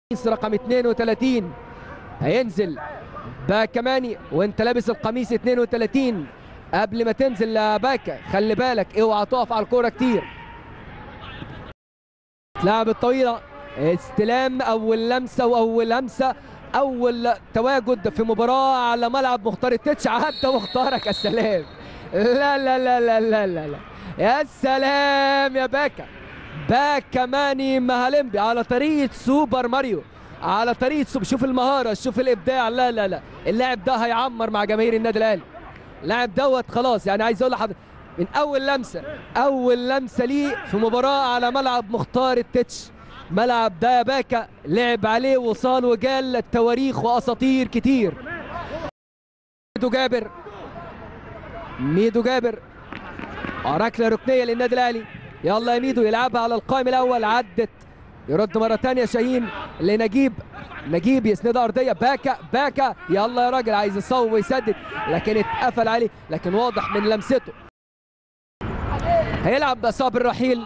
رقم 32 هينزل باكماني وانت لابس القميص 32 قبل ما تنزل يا باكا خلي بالك اوعى تقف على الكوره كتير لعب الطويله استلام اول لمسه واول لمسه اول تواجد في مباراه على ملعب مختار التتش عدى مختارك يا سلام لا لا لا لا لا لا, لا. يا سلام يا باكا باكا ماني مهالمبي على طريقه سوبر ماريو على طريقه سوبر شوف المهاره شوف الابداع لا لا لا اللاعب ده هيعمر مع جماهير النادي الاهلي اللاعب دوت خلاص يعني عايز اقول لحضرتك من اول لمسه اول لمسه ليه في مباراه على ملعب مختار التتش ملعب ده باكا لعب عليه وصال وجال التواريخ واساطير كتير ميدو جابر ميدو جابر ركله ركنيه للنادي الاهلي يلا يا ميدو يلعبها على القائم الاول عدت يرد مره ثانيه شاهين لنجيب نجيب يسندها ارضيه باكا باكا يلا يا راجل عايز يصوب ويسدد لكن اتقفل عليه لكن واضح من لمسته هيلعب صابر رحيل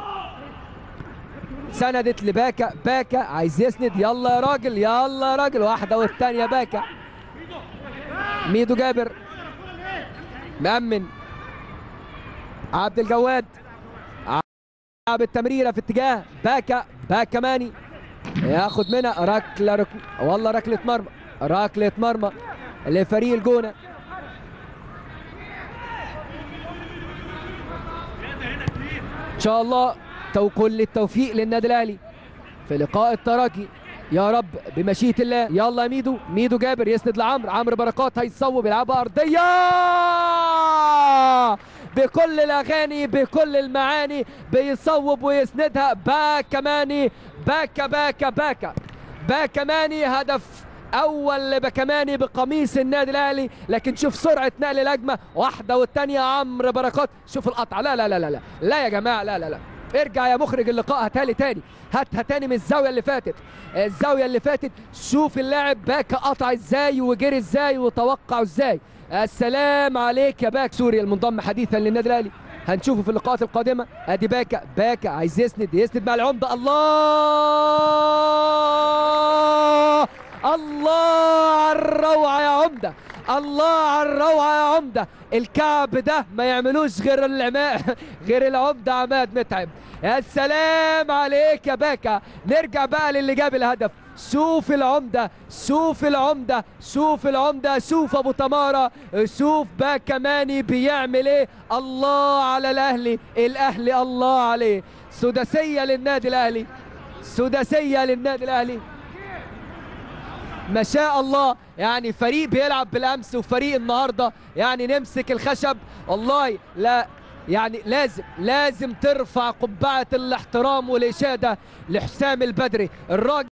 سندت لباكا باكا عايز يسند يلا يا راجل يلا يا راجل واحده والثانيه باكا ميدو جابر مأمن عبد الجواد لعب التمريره في اتجاه باكا باكا ماني ياخد منها ركله ركن والله ركله مرمى ركله مرمى لفريق الجونه ان شاء الله تو كل التوفيق للنادي الاهلي في لقاء الترجي يا رب بمشيئه الله يلا ميدو ميدو جابر يسند لعمرو عمرو بركات هيصوب يلعبها ارضيه بكل الاغاني بكل المعاني بيصوب ويسندها باكا ماني باكا باكا باكا باكا ماني هدف اول لبكماني بقميص النادي الاهلي لكن شوف سرعه نقل الهجمه واحده والثانيه عمرو بركات شوف القطع لا لا لا لا لا لا يا جماعه لا لا لا ارجع يا مخرج اللقاء هاتها لي تاني هاتها تاني من الزاويه اللي فاتت الزاويه اللي فاتت شوف اللاعب باكا قطع ازاي وجري ازاي وتوقع ازاي السلام عليك يا باك سوري المنضم حديثا للنادي الاهلي هنشوفه في اللقاءات القادمه ادي باكا باكا عايز يسند يسند مع العمده الله الله على الروعه يا عمده الله على الروعه يا عمده الكعب ده ما يعملوش غير العماء غير العمده عماد متعب يا سلام عليك يا باكا نرجع بقى للي جاب الهدف شوف العمده شوف العمده شوف العمده شوف ابو تماره شوف باكا ماني بيعمل ايه الله على الاهلي الاهلي الله عليه سداسيه للنادي الاهلي سداسيه للنادي الاهلي ما شاء الله يعني فريق بيلعب بالامس وفريق النهارده يعني نمسك الخشب والله لا يعني لازم لازم ترفع قبعه الاحترام والاشاده لحسام البدري الراجل